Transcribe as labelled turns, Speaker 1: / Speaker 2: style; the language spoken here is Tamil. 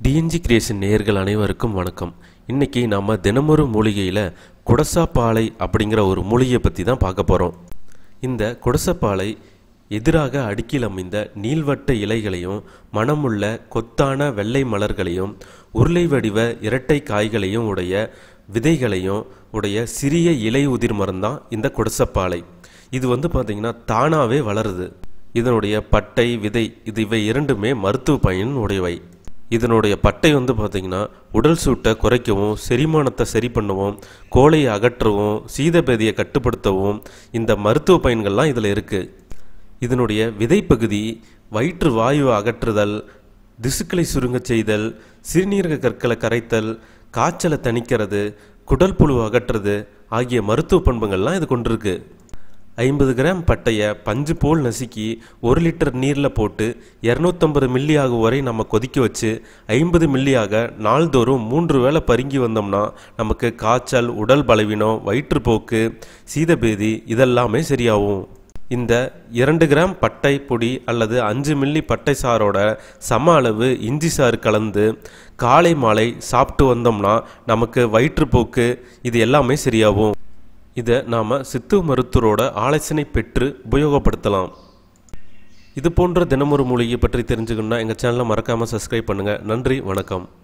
Speaker 1: டிஎன்ஜி கிரியேஷன் நேயர்கள் அனைவருக்கும் வணக்கம் இன்னைக்கு நாம தினமொரு மூலிகையில் குடசாப்பாலை அப்படிங்கிற ஒரு மூலிகையை பற்றி தான் பார்க்க போகிறோம் இந்த குடசப்பாலை எதிராக அடுக்கில் அமைந்த நீள்வட்ட இலைகளையும் மணமுள்ள கொத்தான வெள்ளை மலர்களையும் உருளை வடிவ இரட்டை காய்களையும் உடைய விதைகளையும் உடைய சிறிய இலை உதிர் மரம் தான் இந்த குடசப்பாலை இது வந்து பார்த்திங்கன்னா தானாகவே வளருது இதனுடைய பட்டை விதை இது இவை இரண்டுமே மருத்துவ பயன் உடையவை இதனுடைய பட்டை வந்து பார்த்திங்கன்னா உடல் சூட்டை குறைக்கவும் செரிமானத்தை சரி பண்ணவும் கோழையை அகற்றவும் சீதபேதியை கட்டுப்படுத்தவும் இந்த மருத்துவ பயன்கள்லாம் இதில் இருக்குது இதனுடைய விதைப்பகுதி வயிற்று வாயுவை அகற்றுதல் திசுக்களை சுருங்கச் செய்தல் சிறுநீரக கற்களை கரைத்தல் காய்ச்சலை தணிக்கிறது குடல் புழு அகற்றுறது ஆகிய மருத்துவ பண்புகள்லாம் இது கொண்டிருக்கு ஐம்பது கிராம் பட்டையை பஞ்சு போல் நசுக்கி ஒரு லிட்டர் நீரில் போட்டு இரநூத்தம்பது மில்லி ஆகும் வரை நம்ம கொதிக்க வச்சு ஐம்பது மில்லியாக நாள்தோறும் மூன்று வேளை பருங்கி வந்தோம்னா நமக்கு காய்ச்சல் உடல் பலவீனம் வயிற்றுப்போக்கு சீதபேதி இதெல்லாமே சரியாகும் இந்த இரண்டு கிராம் பட்டை பொடி அல்லது அஞ்சு மில்லி பட்டை சாரோட சம அளவு இஞ்சி சாறு கலந்து காலை மாலை சாப்பிட்டு வந்தோம்னா நமக்கு வயிற்றுப்போக்கு இது எல்லாமே சரியாகும் இதை நாம் சித்து மருத்துவரோட ஆலோசனை பெற்று உபயோகப்படுத்தலாம் இது போன்ற தினமொரு மூலிகை பற்றி தெரிஞ்சுக்கணுன்னா எங்கள் சேனலை மறக்காமல் சப்ஸ்கிரைப் பண்ணுங்கள் நன்றி வணக்கம்